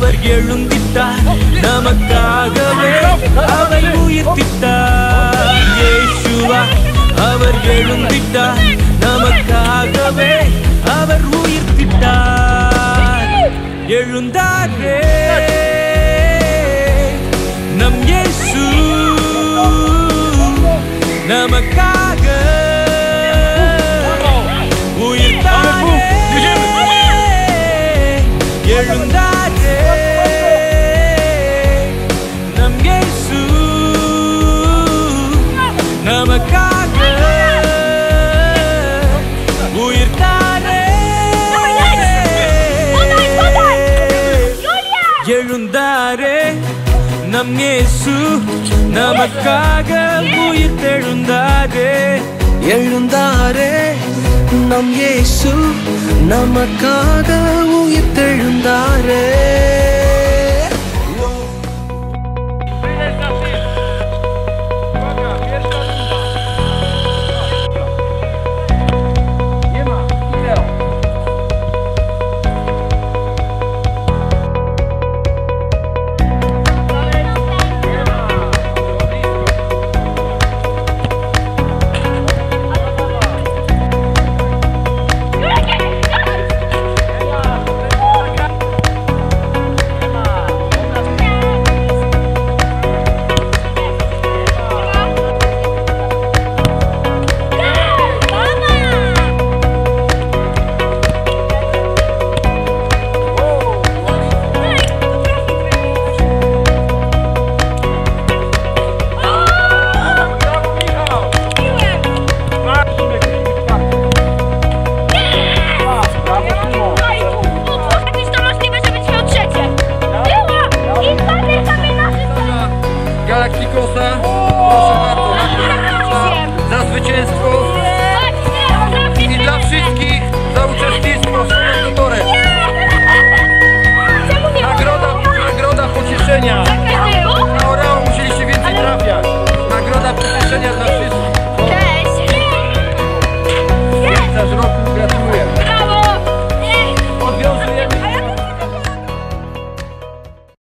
அவர் எழுந்திட்டார் நமக்காகவே அவர் உயிர்த்திட்டார் இயேசுவா அவர் எழுந்திட்டார் நமக்காகவே அவர் உயிர்த்திட்டார் எழுந்தாரே நம் இயேசு நமக்காக உயிர்த்தாரே எழுந்தாரே நம் இயேசு நமக்காக உயிர்த்தாரே எழுந்தாரே நம் இயேசு நமக்காக உயிர் தெழுந்தாரே எழுந்தாரே நம் இயேசு நமக்காக உயிர்த்தெழுந்தாரே